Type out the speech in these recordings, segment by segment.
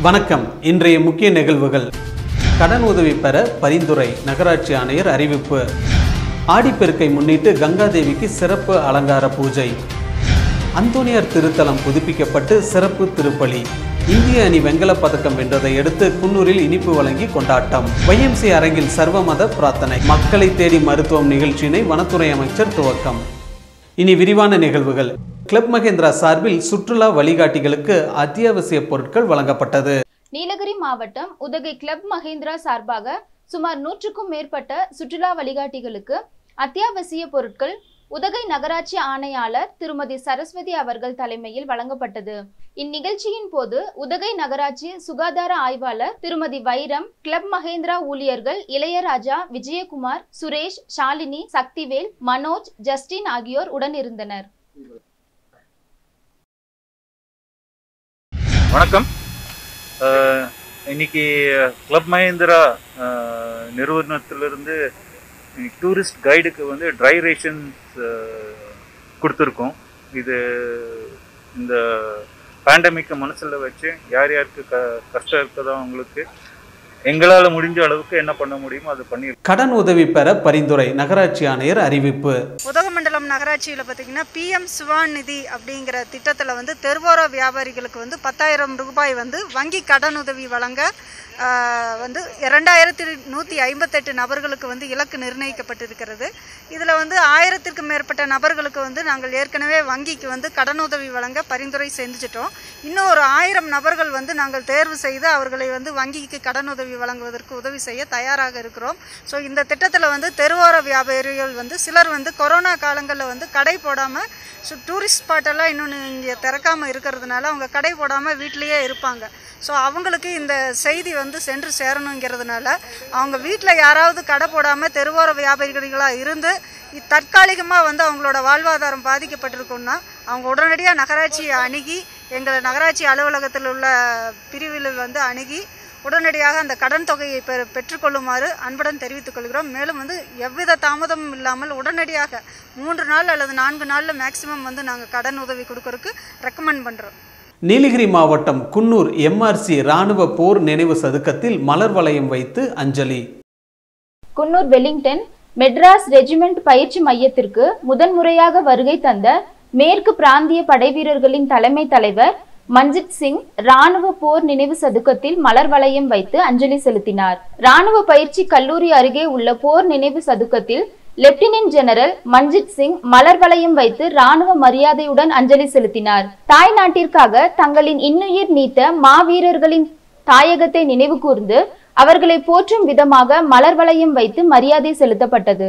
வணக்கம் இன்றைய முக்கிய நிகழ்வுகள் கடன் உதவி பெற பரிந்துரை நகராட்சி ஆணையர் அறிவிப்பு ஆடிப்பெருக்கை முன்னிட்டு கங்காதேவிக்கு சிறப்பு அலங்கார பூஜை அந்தோனியார் திருத்தலம் புதுப்பிக்கப்பட்டு சிறப்பு திருப்பலி இந்திய அணி வெண்கலப் பதக்கம் வென்றதை அடுத்து குன்னூரில் இனிப்பு வழங்கி கொண்டாட்டம் YMC அரங்கில் சர்வமத பிரார்த்தனை மக்களை தேடி மருத்துவம் நிகழ்ச்சியினை வனத்துறை அமைச்சர் துவக்கம் இனி விரிவான நிகழ்வுகள் கிளப் மகேந்திரா சார்பில் சுற்றுலா வழிகாட்டிகளுக்கு அத்தியாவசிய பொருட்கள் வழங்கப்பட்டது நீலகிரி மாவட்டம் உதகை கிளப் மகேந்திரா சார்பாக சுமார் நூற்றுக்கும் மேற்பட்ட சுற்றுலா வழிகாட்டிகளுக்கு அத்தியாவசிய பொருட்கள் உதகை நகராட்சி ஆணையாளர் திருமதி சரஸ்வதி அவர்கள் தலைமையில் வழங்கப்பட்டது இந்நிகழ்ச்சியின் போது உதகை நகராட்சி சுகாதார ஆய்வாளர் திருமதி வைரம் கிளப் மகேந்திரா ஊழியர்கள் இளையராஜா விஜயகுமார் சுரேஷ் ஷாலினி சக்திவேல் மனோஜ் ஜஸ்டின் ஆகியோர் உடன் இருந்தனர் வணக்கம் அஹ், இன்னைக்கு கிளப் மஹேந்திரா அஹ், நிறுவனத்திலிருந்து டூரிஸ்ட் கைடுக்கு வந்து ட்ரை ரேஷன்ஸ் கொடுத்துருக்கோம் இது இந்த பேண்டமிக்கை மனசில் வச்சு யார் யாருக்கு க கஷ்டம் இருக்குதோ அவங்களுக்கு எங்களால் முடிஞ்ச அளவுக்கு என்ன பண்ண முடியுமோ அதை பண்ணி கடன் உதவி பெற பரிந்துரை நகராட்சி ஆணையர் அறிவிப்பு உதகமண்டலம் நகராட்சியில் பார்த்தீங்கன்னா பிஎம் சுவான் நிதி அப்படிங்கிற திட்டத்தில் வந்து தெருவோர வியாபாரிகளுக்கு வந்து பத்தாயிரம் ரூபாய் வந்து வங்கி கடனுதவி வழங்க ஆஹ், வந்து ரெண்டாயிரத்தி நூற்றி ஐம்பத்தெட்டு நபர்களுக்கு வந்து இலக்கு நிர்ணயிக்கப்பட்டிருக்கிறது இதில் வந்து ஆயிரத்திற்கும் மேற்பட்ட நபர்களுக்கு வந்து நாங்கள் ஏற்கனவே வங்கிக்கு வந்து கடனுதவி வழங்க பரிந்துரை செஞ்சுட்டோம் இன்னும் ஒரு ஆயிரம் நபர்கள் வந்து நாங்கள் தேர்வு செய்து அவர்களை வந்து வங்கிக்கு கடனுதவி வழங்குவதற்கு உதவி செய்ய தயாராக இருக்கிறோம் ஸோ இந்த திட்டத்தில் வந்து தெருவோர வியாபாரிகள் வந்து சிலர் வந்து கொரோனா காலங்களில் வந்து கடை போடாமல் ஸோ டூரிஸ்ட் ஸ்பாட்டெல்லாம் இன்னொன்று இங்கே திறக்காமல் இருக்கிறதுனால அவங்க கடை போடாமல் வீட்டிலேயே இருப்பாங்க ஸோ அவங்களுக்கு இந்த செய்தி வந்து சென்று சேரணுங்கிறதுனால அவங்க வீட்டில் யாராவது கடை போடாமல் தெருவோர வியாபாரிகளாக இருந்து இ- தற்காலிகமாக வந்து அவங்களோட வாழ்வாதாரம் பாதிக்கப்பட்டிருக்குன்னா அவங்க உடனடியாக நகராட்சியை அணுகி எங்கள் நகராட்சி அலுவலகத்தில் உள்ள பிரிவில் வந்து அணுகி உடனடியாக அந்த கடன் தொகையை பெ பெற்றுக்கொள்ளுமாறு அன்புடன் தெரிவித்துக் கொள்கிறோம் மேலும் வந்து எவ்வித தாமதமும் இல்லாமல் உடனடியாக மூன்று நாள் அல்லது நான்கு நாளில் மேக்ஸிமம் வந்து நாங்கள் கடன் உதவி கொடுக்கறதுக்கு ரெக்கமெண்ட் பண்ணுறோம் நீலகிரி மாவட்டம் குன்னூர் எம்ஆர்சி ராணுவ போர் நினைவு சதுக்கத்தில் மலர் வளையம் வைத்து அஞ்சலி குன்னூர் வெலிங்டன் மெட்ராஸ் ரெஜிமெண்ட் பயிற்சி மையத்திற்கு முதன்முறையாக வருகை தந்த மேற்கு பிராந்திய படைவீரர்களின் தலைமை தலைவர் மஞ்சித் சிங் ராணுவ போர் நினைவு சதுக்கத்தில் மலர் வளையம் வைத்து அஞ்சலி செலுத்தினார் ராணுவ பயிற்சி கல்லூரி அருகே உள்ள போர் நினைவு சதுக்கத்தில் லெப்டினன்ட் ஜெனரல் மஞ்சித் சிங் மலர் வளையம் வைத்து ராணுவ மரியாதையுடன் அஞ்சலி செலுத்தினார் தாய் நாட்டிற்காக தங்களின் இன்னுயிர் நீத்த மாவீரர்களின் தாயகத்தை நினைவு கூர்ந்து அவர்களை போற்றும் விதமாக மலர் வளையம் வைத்து மரியாதை செலுத்தப்பட்டது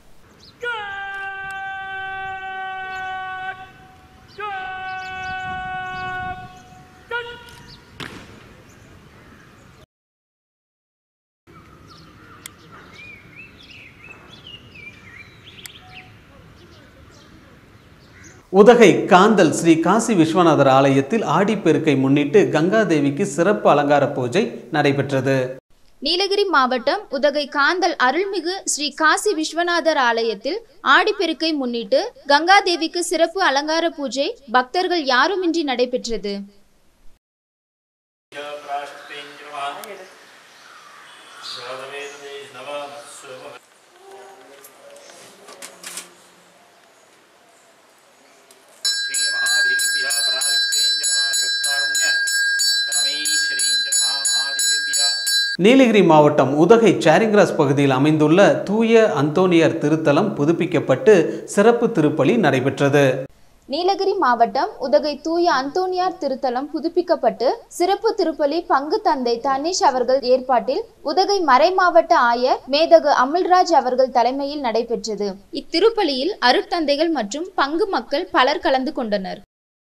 உதகை காந்தல் ஸ்ரீ காசி விஸ்வநாதர் ஆலயத்தில் ஆடிப்பெருக்கை முன்னிட்டு கங்காதேவிக்கு சிறப்பு அலங்கார பூஜை நடைபெற்றது நீலகிரி மாவட்டம் உதகை காந்தல் அருள்மிகு ஸ்ரீ காசி விஸ்வநாதர் ஆலயத்தில் ஆடிப்பெருக்கை முன்னிட்டு கங்காதேவிக்கு சிறப்பு அலங்கார பூஜை பக்தர்கள் யாருமின்றி நடைபெற்றது श्रीमहादेव्यः पराशक्तेञ्जनमाजगत्कारुण्य परमेश्वरीञ्जनमहादेव्यः நீலகிரி மாவட்டம் உதகை சேரிங்கிராஸ் பகுதியில் அமைந்துள்ள தூய அந்தோனியர் திருத்தலம் புதுப்பிக்கப்பட்டு சிறப்பு திருப்பலி நடைபெற்றது நீலகிரி மாவட்டம் உதகை தூய அந்தோனியார் திருத்தலம் புதுப்பிக்கப்பட்டு சிறப்பு திருப்பலி பங்கு தந்தை தனீஷ் அவர்கள் ஏற்பாட்டில் உதகை மறை மாவட்ட ஆயர் மேதகு அமல்ராஜ் அவர்கள் தலைமையில் நடைபெற்றது இத்திருப்பலியில் அருட்தந்தைகள் மற்றும் பங்கு மக்கள் பலர் கலந்து கொண்டனர்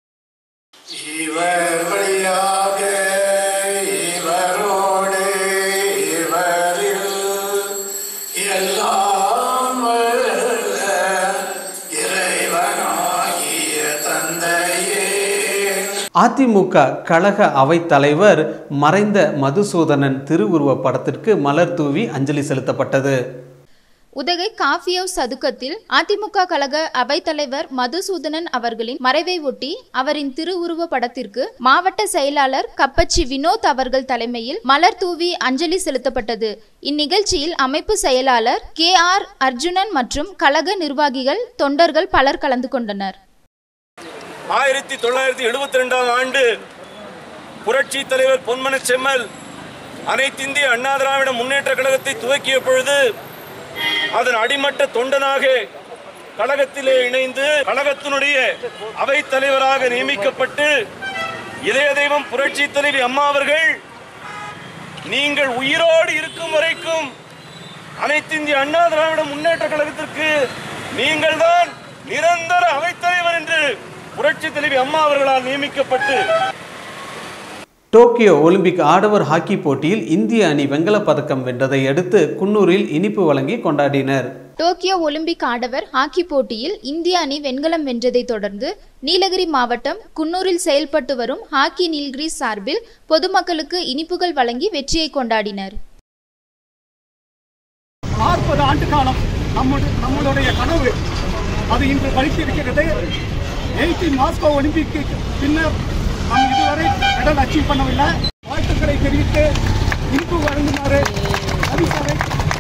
இவர் வழியாக இவரோடு இவரில் எல்லாம் வல்ல இறைவனாகிய தந்தையே அதிமுக கழக அவைத் தலைவர் மறைந்த மதுசூதனன் திருவுருவப் படத்திற்கு மலர் தூவி அஞ்சலி செலுத்தப்பட்டது உதகை காஃபி ஹவுஸ் சதுக்கத்தில் அதிமுக கழக அவைத்தலைவர் மதுசூதனன் அவர்களின் மறைவை ஒட்டி அவரின் திருவுருவ படத்திற்கு மாவட்ட செயலாளர் கப்பச்சி வினோத் அவர்கள் தலைமையில் மலர் தூவி அஞ்சலி செலுத்தப்பட்டது இந்நிகழ்ச்சியில் அமைப்பு செயலாளர் கே ஆர் அர்ஜுனன் மற்றும் கழக நிர்வாகிகள் தொண்டர்கள் பலர் கலந்து கொண்டனர் ஆயிரத்தி தொள்ளாயிரத்தி எழுபத்தி ரெண்டாம் ஆண்டு புரட்சி தலைவர் பொன்மன செம்மல் அனைத்திந்திய அண்ணா திராவிட முன்னேற்ற கழகத்தை துவக்கிய பொழுது அதன் அடிமட்ட தொண்டனாக கழகத்திலே இணைந்து கழகத்தினுடைய அவைத் தலைவராக நியமிக்கப்பட்டு இதய தெய்வம் புரட்சி தலைவி அம்மா அவர்கள் நீங்கள் உயிரோடு இருக்கும் வரைக்கும் அனைத்திந்திய அண்ணா திராவிட முன்னேற்ற கழகத்திற்கு நீங்கள்தான் நிரந்தர அவைத்தலைவர் என்று புரட்சி தலைவி அம்மா அவர்களால் நியமிக்கப்பட்டு டோக்கியோ ஒலிம்பிக் ஆடவர் ஹாக்கி போட்டியில் இந்திய அணி வெண்கலப் பதக்கம் வென்றதை அடுத்து குன்னூரில் இனிப்பு வழங்கி கொண்டாடினர் டோக்கியோ ஒலிம்பிக் ஆடவர் ஹாக்கி போட்டியில் இந்திய அணி வெண்கலம் வென்றதை தொடர்ந்து நீலகிரி மாவட்டம் குன்னூரில் செயல்பட்டு வரும் ஹாக்கி நீல்கிரிஸ் சார்பில் பொதுமக்களுக்கு இனிப்புகள் வழங்கி வெற்றியை கொண்டாடினர் நாற்பது ஆண்டு காலம் நம்முடைய நம்மளுடைய கனவு அது இன்று பலித்திருக்கிறது எயிட்டி மாஸ்கோ ஒலிம்பிக்கு பின்னர் நாம் இதுவரை மெடல் அச்சீவ் பண்ணவில்லை வாழ்த்துக்களை தெரிவித்து இன்பு வழங்குமாறு அதிகாரை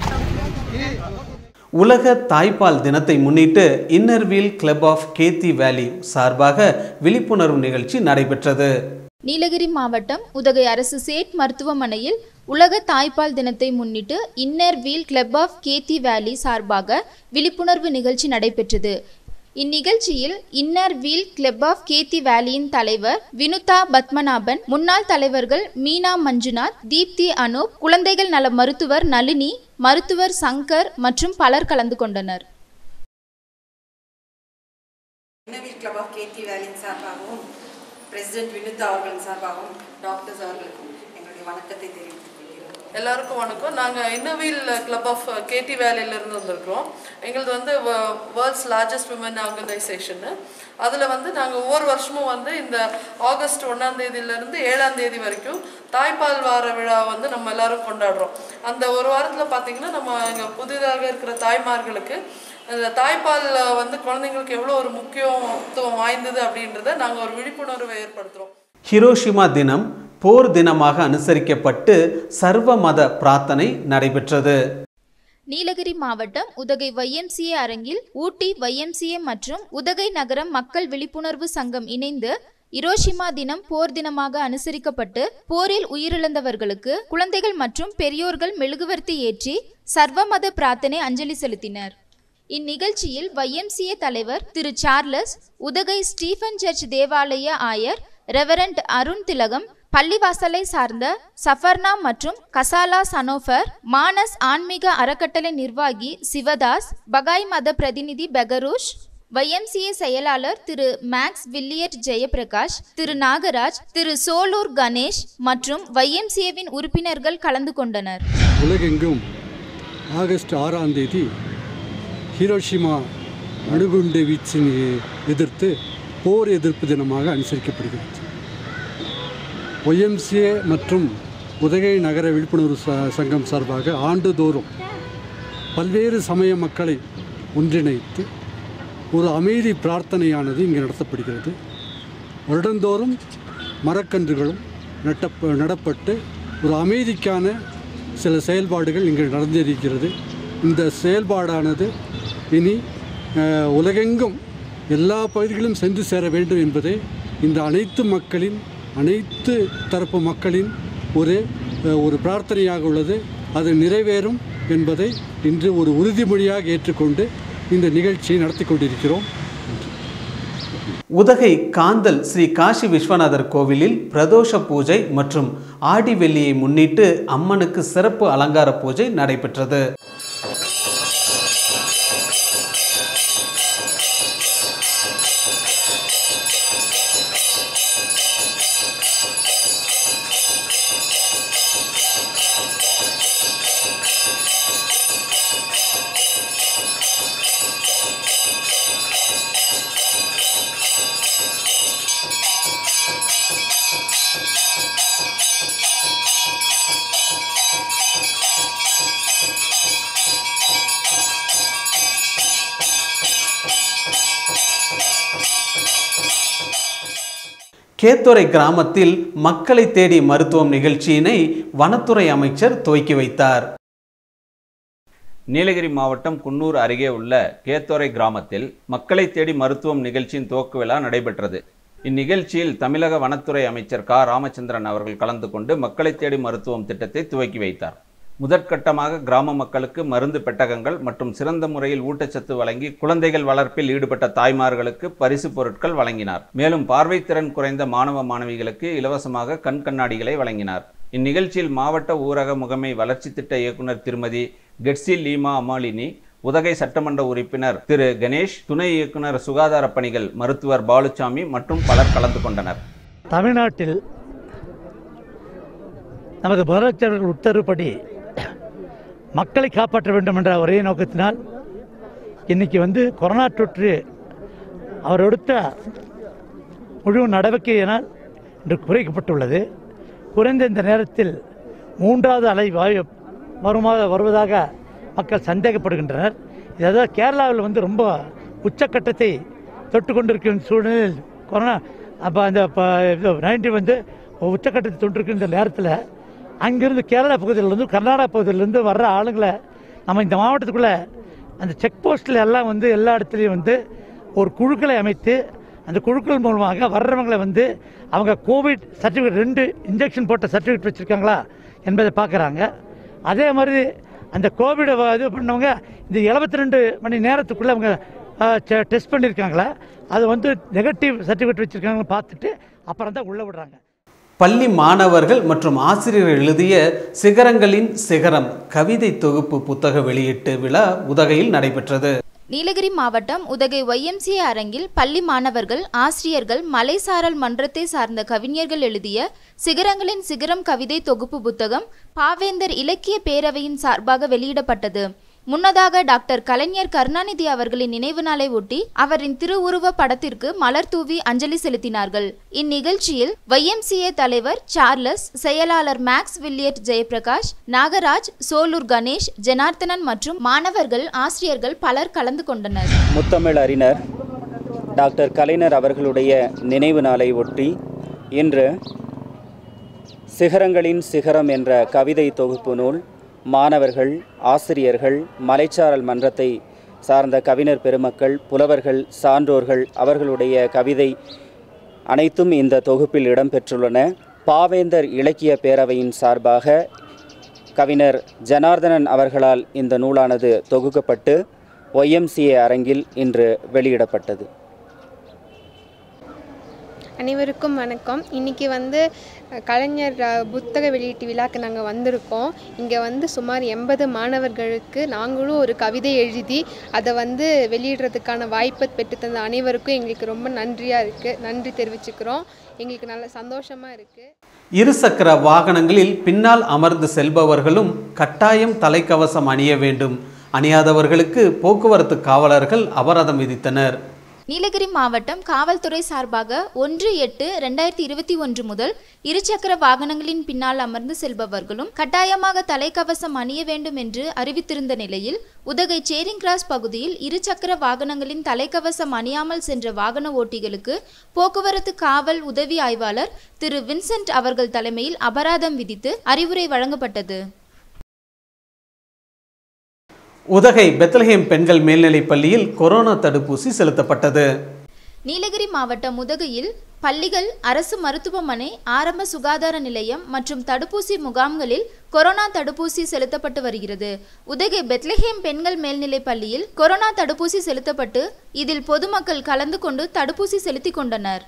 உலக தாய்ப்பால் தினத்தை முன்னிட்டு Inner Wheel club of Ketti valley சார்பாக விழிப்புணர்வு நிகழ்ச்சி நடைபெற்றது நீலகிரி மாவட்டம் உதகை அரசு சேட் மருத்துவமனையில் உலக தாய்ப்பால் தினத்தை முன்னிட்டு inner wheel club of Ketti valley சார்பாக விழிப்புணர்வு நிகழ்ச்சி நடைபெற்றது இந்நிகழ்ச்சியில் inner wheel club of Ketti வேலியின் தலைவர் வினுதா பத்மநாபன் முன்னாள் தலைவர்கள் மீனா மஞ்சுநாத் தீப்தி அனூப் குழந்தைகள் நல மருத்துவர் நளினி மருத்துவர் சங்கர் மற்றும் பலர் கலந்து கொண்டனர் இன்னவி கிளப் ஆஃப் கேத்தி வேலின் சார்பாகவும் பிரசிடென்ட் வினுதா அவர்களின் சார்பாகவும் டாக்டர்ஸ் அவர்களுக்கும் எங்களுடைய வணக்கத்தை தெரிவித்துக் கொள்கிறோம் எல்லாருக்கும் வணக்கம் நாங்கள் இன்னோவில் கிளப் ஆஃப் கேடி வேலையிலேருந்து வந்திருக்கிறோம் எங்களது வந்து வேர்ல்ட்ஸ் லார்ஜஸ்ட் விமன் ஆர்கனைசேஷனு அதில் வந்து நாங்கள் ஒவ்வொரு வருஷமும் வந்து இந்த ஆகஸ்ட் ஒன்றாம் தேதியிலேருந்து ஏழாம் தேதி வரைக்கும் தாய்ப்பால் வார விழா வந்து நம்ம எல்லாரும் கொண்டாடுறோம் அந்த ஒரு வாரத்தில் பார்த்தீங்கன்னா நம்ம இங்கே புதிதாக இருக்கிற தாய்மார்களுக்கு இந்த தாய்ப்பால் வந்து குழந்தைங்களுக்கு எவ்வளோ ஒரு முக்கியத்துவம் வாய்ந்தது அப்படின்றத நாங்கள் ஒரு விழிப்புணர்வை ஏற்படுத்துகிறோம் ஹிரோஷிமா தினம் போர் தினமாக அனுசரிக்கப்பட்டு சர்வ மத பிரார்த்தனை நடைபெற்றது நீலகிரி மாவட்டம் உதகை வைஎம்சிஏ அரங்கில் ஊட்டி வைஎம்சிஏ மற்றும் உதகை நகரம் மக்கள் விழிப்புணர்வு சங்கம் இணைந்து இரோஷிமா தினம் போர் தினமாக அனுசரிக்கப்பட்டு போரில் உயிரிழந்தவர்களுக்கு குழந்தைகள் மற்றும் பெரியோர்கள் மெழுகுவர்த்தி ஏற்றி சர்வமத பிரார்த்தனை அஞ்சலி செலுத்தினர் இந்நிகழ்ச்சியில் வைஎம்சிஏ தலைவர் Thiru Charles Udhagai Stephen church தேவாலய ஆயர் ரெவரண்ட் அருண் திலகம் பள்ளிவாசலை சார்ந்த சஃபர்னா மற்றும் கசாலா சனோஃபர் மானஸ் ஆன்மீக அறக்கட்டளை நிர்வாகி சிவதாஸ் பகாய் மத பிரதிநிதி பெகரூஷ் வைஎம்சிஏ செயலாளர் திரு மேக்ஸ் வில்லியட் ஜெயபிரகாஷ் திரு நாகராஜ் திரு சோலூர் கணேஷ் மற்றும் வைஎம்சிஏவின் உறுப்பினர்கள் கலந்து கொண்டனர் உலகெங்கும் ஆகஸ்ட் ஆறாம் தேதி ஹிரோஷிமா அணுகுண்டு வீச்சினை எதிர்த்து போர் எதிர்ப்பு தினமாக அனுசரிக்கப்படுகிறது ஒய்எம்சிஏ மற்றும் உதகை நகர விழிப்புணர்வு ச சங்கம் சார்பாக ஆண்டுதோறும் பல்வேறு சமய மக்களை ஒன்றிணைத்து ஒரு அமைதி பிரார்த்தனையானது இங்கே நடத்தப்படுகிறது வருடந்தோறும் மரக்கன்றுகளும் நட்ட நடப்பட்டு ஒரு அமைதிக்கான சில செயல்பாடுகள் இங்கே நடந்திருக்கிறது இந்த செயல்பாடானது இனி அஹ், உலகெங்கும் எல்லா பகுதிகளிலும் சென்று சேர வேண்டும் என்பதே இந்த அனைத்து மக்களின் அனைத்து தரப்பு மக்களின் ஒரு அஹ், ஒரு பிரார்த்தனையாக உள்ளது அது நிறைவேறும் என்பதை இன்று ஒரு உறுதிமொழியாக ஏற்றுக்கொண்டு இந்த நிகழ்ச்சியை நடத்தி கொண்டிருக்கிறோம் உதகை காந்தல் ஸ்ரீ காசி விஸ்வநாதர் கோவிலில் பிரதோஷ பூஜை மற்றும் ஆடி வெள்ளியை முன்னிட்டு அம்மனுக்கு சிறப்பு அலங்கார பூஜை நடைபெற்றது கேத்துறை கிராமத்தில் மக்களை தேடி மருத்துவம் நிகழ்ச்சியினை வனத்துறை அமைச்சர் துவக்கி வைத்தார் நீலகிரி மாவட்டம் குன்னூர் அருகே உள்ள கேத்தோரை கிராமத்தில் மக்களை தேடி மருத்துவம் நிகழ்ச்சியின் துவக்க விழா நடைபெற்றது இந்நிகழ்ச்சியில் தமிழக வனத்துறை அமைச்சர் க ராமச்சந்திரன் அவர்கள் கலந்து கொண்டு மக்களை தேடி மருத்துவம் திட்டத்தை துவக்கி வைத்தார் முதற்கட்டமாக கிராம மக்களுக்கு மருந்து பெட்டகங்கள் மற்றும் சிறந்த முறையில் ஊட்டச்சத்து வழங்கி குழந்தைகள் வளர்ப்பில் ஈடுபட்ட தாய்மார்களுக்கு பரிசு பொருட்கள் வழங்கினார் மேலும் பார்வைத்திறன் குறைந்த மாணவ மாணவிகளுக்கு இலவசமாக கண் கண்ணாடிகளை வழங்கினார் இந்நிகழ்ச்சியில் மாவட்ட ஊரக முகமை வளர்ச்சி திட்ட இயக்குனர் திருமதி கெட்சி லீமா அமாலினி உதகை சட்டமன்ற உறுப்பினர் திரு கணேஷ் துணை இயக்குனர் சுகாதார பணிகள் மருத்துவர் பாலுசாமி மற்றும் பலர் கலந்து கொண்டனர் தமிழ்நாட்டில் நமது முதலமைச்சர்கள் உத்தரவுப்படி மக்களை காப்பாற்ற வேண்டும் என்ற ஒரே நோக்கத்தினால் இன்னைக்கு வந்து கொரோனா தொற்று அவர் எடுத்த முழு நடவடிக்கையினால் இன்று குறைக்கப்பட்டுள்ளது குறைந்த இந்த நேரத்தில் மூன்றாவது அலை வாயு வருமாக வருவதாக மக்கள் சந்தேகப்படுகின்றனர் இதாவது கேரளாவில் வந்து ரொம்ப உச்சக்கட்டத்தை தொட்டு கொண்டிருக்கும் சூழ்நிலையில் கொரோனா அப்போ அந்த நைன்டி வந்து உச்சக்கட்டத்தை தொட்டிருக்கின்ற நேரத்தில் அங்கிருந்து கேரளா பகுதியிலிருந்து கர்நாடகா பகுதியிலிருந்து வர்ற ஆளுங்களை நம்ம இந்த மாவட்டத்துக்குள்ளே அந்த செக் போஸ்ட்டில் எல்லாம் வந்து எல்லா இடத்துலையும் வந்து ஒரு குழுக்களை அமைத்து அந்த குழுக்கள் மூலமாக வர்றவங்களை வந்து அவங்க கோவிட் சர்டிஃபிகேட் ரெண்டு இன்ஜெக்ஷன் போட்ட சர்டிஃபிகேட் வச்சுருக்காங்களா என்பதை பார்க்குறாங்க அதே மாதிரி அந்த கோவிடை இது பண்ணவங்க இந்த எழுபத்தி ரெண்டு மணி நேரத்துக்குள்ளே அவங்க டெஸ்ட் பண்ணியிருக்காங்களா அது வந்து நெகட்டிவ் சர்டிஃபிகேட் வச்சுருக்காங்கன்னு பார்த்துட்டு அப்புறம் தான் உள்ளே விடுறாங்க பள்ளி மாணவர்கள் மற்றும் ஆசிரியர்கள் எழுதிய சிகரங்களின் சிகரம் கவிதை தொகுப்பு புத்தக வெளியீட்டு விழா உதகையில் நடைபெற்றது நீலகிரி மாவட்டம் உதகை ஒய்எம்சிஏ அரங்கில் பள்ளி மாணவர்கள் ஆசிரியர்கள் மலைசாரல் மன்றத்தை சார்ந்த கவிஞர்கள் எழுதிய சிகரங்களின் சிகரம் கவிதை தொகுப்பு புத்தகம் பாவேந்தர் இலக்கிய பேரவையின் சார்பாக வெளியிடப்பட்டது முன்னதாக டாக்டர் கலைஞர் கருணாநிதி அவர்களின் நினைவு நாளை ஒட்டி அவரின் திருவுருவ படத்திற்கு மலர் தூவி அஞ்சலி செலுத்தினார்கள் இந்நிகழ்ச்சியில் ஒய்எம்சிஏ தலைவர் சார்லஸ் செயலாளர் மேக்ஸ் வில்லியட் ஜெயபிரகாஷ் நாகராஜ் சோலூர் கணேஷ் ஜனார்த்தனன் மற்றும் மாணவர்கள் ஆசிரியர்கள் பலர் கலந்து கொண்டனர் முத்தமிழ் அறிஞர் டாக்டர் கலைஞர் அவர்களுடைய நினைவு நாளை ஒட்டி இன்று சிகரங்களின் சிகரம் என்ற கவிதை தொகுப்பு நூல் மாணவர்கள் ஆசிரியர்கள் மலைச்சாரல் மன்றத்தை சார்ந்த கவிஞர் பெருமக்கள் புலவர்கள் சான்றோர்கள் அவர்களுடைய கவிதை அனைத்தும் இந்த தொகுப்பில் இடம்பெற்றுள்ளன பாவேந்தர் இலக்கிய பேரவையின் சார்பாக கவிஞர் ஜனார்தனன் அவர்களால் இந்த நூலானது தொகுக்கப்பட்டு ஒய்எம்சிஏ அரங்கில் இன்று வெளியிடப்பட்டது அனைவருக்கும் வணக்கம் இன்றைக்கி வந்து கலைஞர் அஹ், புத்தக வெளியீட்டு விழாக்கு நாங்கள் வந்திருக்கோம் இங்கே வந்து சுமார் எண்பது மாணவர்களுக்கு நாங்களும் ஒரு கவிதை எழுதி அதை வந்து வெளியிடுறதுக்கான வாய்ப்பை பெற்றுத்தந்த அனைவருக்கும் எங்களுக்கு ரொம்ப நன்றியாக இருக்குது நன்றி தெரிவிச்சுக்கிறோம் எங்களுக்கு நல்ல சந்தோஷமாக இருக்குது இருசக்கர வாகனங்களில் பின்னால் அமர்ந்து செல்பவர்களும் கட்டாயம் தலைக்கவசம் அணிய வேண்டும் அணியாதவர்களுக்கு போக்குவரத்து காவலர்கள் அபராதம் விதித்தனர் நீலகிரி மாவட்டம் காவல்துறை சார்பாக ஒன்று எட்டு ரெண்டாயிரத்தி இருபத்தி ஒன்று முதல் இருசக்கர வாகனங்களின் பின்னால் அமர்ந்து செல்பவர்களும் கட்டாயமாக தலைக்கவசம் அணிய வேண்டும் என்று அறிவித்திருந்த நிலையில் உதகை சேரிங் கிராஸ் பகுதியில் இருசக்கர வாகனங்களின் தலைக்கவசம் அணியாமல் சென்ற வாகன ஓட்டிகளுக்கு போக்குவரத்து காவல் உதவி ஆய்வாளர் திரு வின்சென்ட் அவர்கள் தலைமையில் அபராதம் விதித்து அறிவுரை வழங்கப்பட்டது உதகை பெத்லஹேம் பெண்கள் மேல்நிலைப் பள்ளியில் கொரோனா தடுப்பூசி செலுத்தப்பட்டது நீலகிரி மாவட்டம் உதகையில் பள்ளிகள் அரசு மருத்துவமனை ஆரம்ப சுகாதார நிலையம் மற்றும் தடுப்பூசி முகாம்களில் கொரோனா தடுப்பூசி செலுத்தப்பட்டு வருகிறது உதகை பெத்லஹேம் பெண்கள் மேல்நிலைப் பள்ளியில் கொரோனா தடுப்பூசி செலுத்தப்பட்டு இதில் பொதுமக்கள் கலந்து கொண்டு தடுப்பூசி செலுத்திக் கொண்டனர்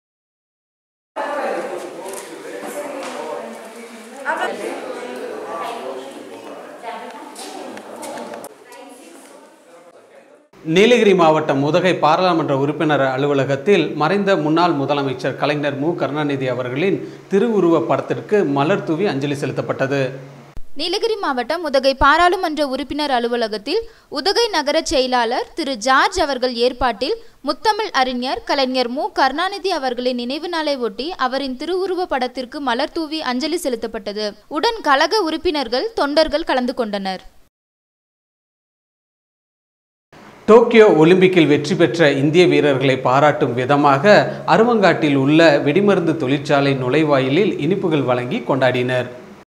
நீலகிரி மாவட்டம் உதகை பாராளுமன்ற உறுப்பினர் அலுவலகத்தில் மறைந்த முன்னாள் முதலமைச்சர் கலைஞர் மு கருணாநிதி அவர்களின் திருவுருவ படத்திற்கு மலர் தூவி அஞ்சலி செலுத்தப்பட்டது நீலகிரி மாவட்டம் உதகை பாராளுமன்ற உறுப்பினர் அலுவலகத்தில் உதகை நகர செயலாளர் திரு ஜார்ஜ் அவர்கள் ஏற்பாட்டில் முத்தமிழ் அறிஞர் கலைஞர் மு கருணாநிதி அவர்களின் நினைவு நாளை ஒட்டி அவரின் திருவுருவ படத்திற்கு மலர் தூவி அஞ்சலி செலுத்தப்பட்டது உடன் கழக உறுப்பினர்கள் தொண்டர்கள் கலந்து கொண்டனர் டோக்கியோ ஒலிம்பிக்கில் வெற்றி பெற்ற இந்திய வீரர்களை பாராட்டும் விதமாக அருவங்காட்டில் உள்ள வெடிமருந்து தொழிற்சாலை நுழைவாயிலில் இனிப்புகள் வழங்கி கொண்டாடினர்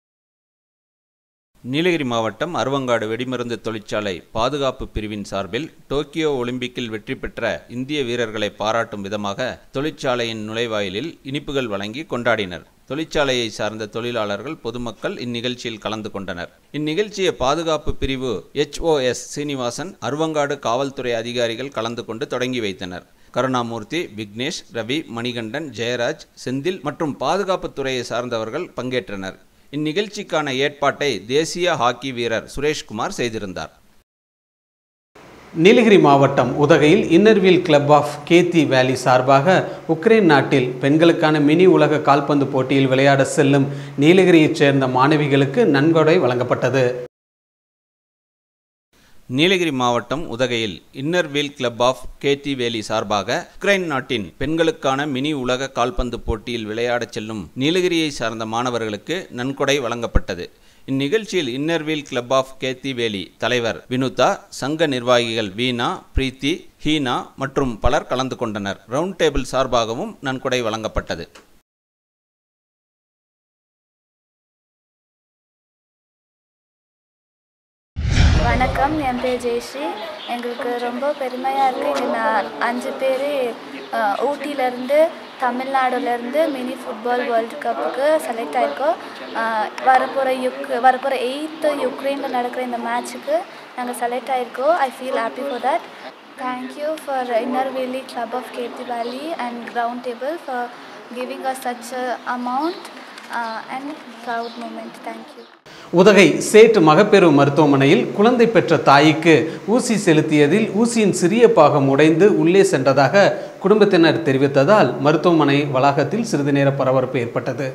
நீலகிரி மாவட்டம் அருவங்காடு வெடிமருந்து தொழிற்சாலை பாதுகாப்பு பிரிவின் சார்பில் டோக்கியோ ஒலிம்பிக்கில் வெற்றி பெற்ற இந்திய வீரர்களை பாராட்டும் விதமாக தொழிற்சாலையின் நுழைவாயிலில் இனிப்புகள் வழங்கி கொண்டாடினர் தொழிற்சாலையை சார்ந்த தொழிலாளர்கள் பொதுமக்கள் இந்நிகழ்ச்சியில் கலந்து கொண்டனர் இந்நிகழ்ச்சியை பாதுகாப்பு பிரிவு எச்ஓஎஸ் சீனிவாசன் அருவங்காடு காவல்துறை அதிகாரிகள் கலந்து கொண்டு தொடங்கி வைத்தனர் கருணாமூர்த்தி விக்னேஷ் ரவி மணிகண்டன் ஜெயராஜ் செந்தில் மற்றும் பாதுகாப்புத் துறையை சார்ந்தவர்கள் பங்கேற்றனர் இந்நிகழ்ச்சிக்கான ஏற்பாட்டை தேசிய ஹாக்கி வீரர் சுரேஷ்குமார் செய்திருந்தார் நீலகிரி மாவட்டம் உதகையில் Inner Wheel club of Ketti valley சார்பாக உக்ரைன் நாட்டில் பெண்களுக்கான மினி உலக கால்பந்து போட்டியில் விளையாட செல்லும் நீலகிரியைச் சேர்ந்த மாணவிகளுக்கு நன்கொடை வழங்கப்பட்டது நீலகிரி மாவட்டம் உதகையில் இன்னர்வீல் கிளப் ஆஃப் கேடி வேலி சார்பாக உக்ரைன் நாட்டின் பெண்களுக்கான மினி உலக கால்பந்து போட்டியில் விளையாடச் செல்லும் நீலகிரியை சார்ந்த மாணவர்களுக்கு நன்கொடை வழங்கப்பட்டது இந்நிகழ்ச்சியில் இன்னர்வீல் கிளப் ஆஃப் கேத்தி வேலி தலைவர் வினுதா சங்க நிர்வாகிகள் வீணா பிரீத்தி ஹீனா மற்றும் பலர் கலந்து கொண்டனர் ரவுண்ட் டேபிள் சார்பாகவும் நன்கொடை வழங்கப்பட்டது வணக்கம் என் பேர் ஜெயஸ்ரீ எங்களுக்கு ரொம்ப பெருமையாக இருக்குது இங்கே நான் அஞ்சு பேர் ஊட்டியிலேருந்து தமிழ்நாடுலேருந்து மினி ஃபுட்பால் வேர்ல்டு கப்புக்கு செலக்ட் ஆயிருக்கோம் வரப்போகிற யுக் வரப்போகிற எயித்து யுக்ரைனில் நடக்கிற இந்த மேட்ச்சுக்கு நாங்கள் செலக்ட் ஆயிருக்கோம் I feel happy for that thank you for inner wheel club of Ketti valley and round table for giving us such amount and proud moment thank you Udhagai சேட் மகப்பேறு மருத்துவமனையில் குழந்தை பெற்ற தாய்க்கு ஊசி செலுத்தியதில் ஊசியின் சிறிய பாகம் உடைந்து உள்ளே சென்றதாக குடும்பத்தினர் தெரிவித்ததால் மருத்துவமனை வளாகத்தில் சிறிது நேர பரபரப்பு ஏற்பட்டது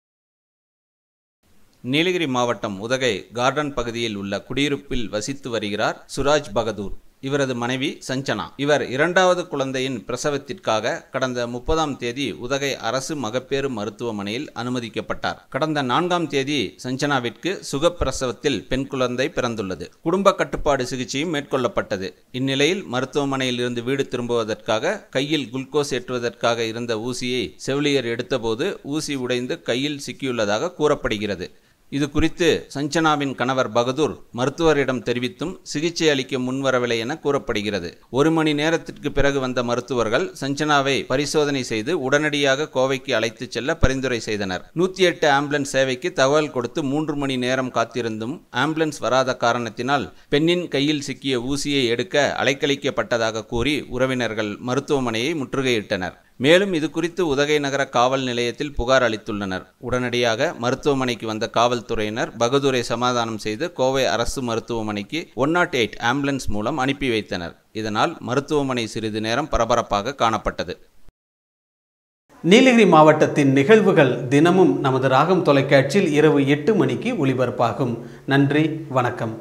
நீலகிரி மாவட்டம் உதகை கார்டன் பகுதியில் உள்ள குடியிருப்பில் வசித்து வருகிறார் சுராஜ் பகதூர் இவரது மனைவி சஞ்சனா இவர் இரண்டாவது குழந்தையின் பிரசவத்திற்காக கடந்த முப்பதாம் தேதி உதகை அரசு மகப்பேறு மருத்துவமனையில் அனுமதிக்கப்பட்டார் கடந்த நான்காம் தேதி சஞ்சனாவிற்கு சுகப்பிரசவத்தில் பெண் குழந்தை பிறந்துள்ளது குடும்ப கட்டுப்பாடு சிகிச்சையும் மேற்கொள்ளப்பட்டது இந்நிலையில் மருத்துவமனையில் இருந்து வீடு திரும்புவதற்காக கையில் குளுக்கோஸ் ஏற்றுவதற்காக இருந்த ஊசியை செவிலியர் எடுத்தபோது ஊசி உடைந்து கையில் சிக்கியுள்ளதாக கூறப்படுகிறது இது குறித்து சஞ்சனாவின் கணவர் பகதூர் மருத்துவரிடம் தெரிவித்தும் சிகிச்சை அளிக்க முன்வரவில்லை என கூறப்படுகிறது ஒரு மணி நேரத்திற்கு பிறகு வந்த மருத்துவர்கள் சஞ்சனாவை பரிசோதனை செய்து உடனடியாக கோவைக்கு அழைத்துச் செல்ல பரிந்துரை செய்தனர் நூற்றி எட்டு ஆம்புலன்ஸ் சேவைக்கு தகவல் கொடுத்து மூன்று மணி நேரம் காத்திருந்தும் ஆம்புலன்ஸ் வராத காரணத்தினால் பெண்ணின் கையில் சிக்கிய ஊசியை எடுக்க அலைக்கழிக்கப்பட்டதாக கூறி உறவினர்கள் மருத்துவமனையை முற்றுகையிட்டனர் மேலும் இது குறித்து உதகை நகர காவல் நிலையத்தில் புகார் அளித்துள்ளனர் உடனடியாக மருத்துவமனைக்கு வந்த காவல்துறையினர் பகதூரை சமாதானம் செய்து கோவை அரசு மருத்துவமனைக்கு ஒன் நாட் எயிட் ஆம்புலன்ஸ் மூலம் அனுப்பி வைத்தனர் இதனால் மருத்துவமனை சிறிது நேரம் பரபரப்பாக காணப்பட்டது நீலகிரி மாவட்டத்தின் நிகழ்வுகள் தினமும் நமது ராகம் தொலைக்காட்சியில் இரவு எட்டு மணிக்கு ஒளிபரப்பாகும் நன்றி வணக்கம்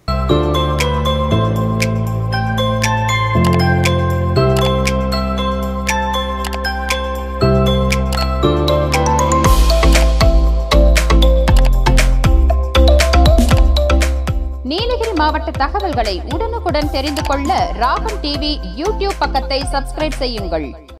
நீலகிரி மாவட்ட தகவல்களை உடனுக்குடன் தெரிந்து கொள்ள ராகம் டிவி யூடியூப் பக்கத்தை சப்ஸ்கிரைப் செய்யுங்கள்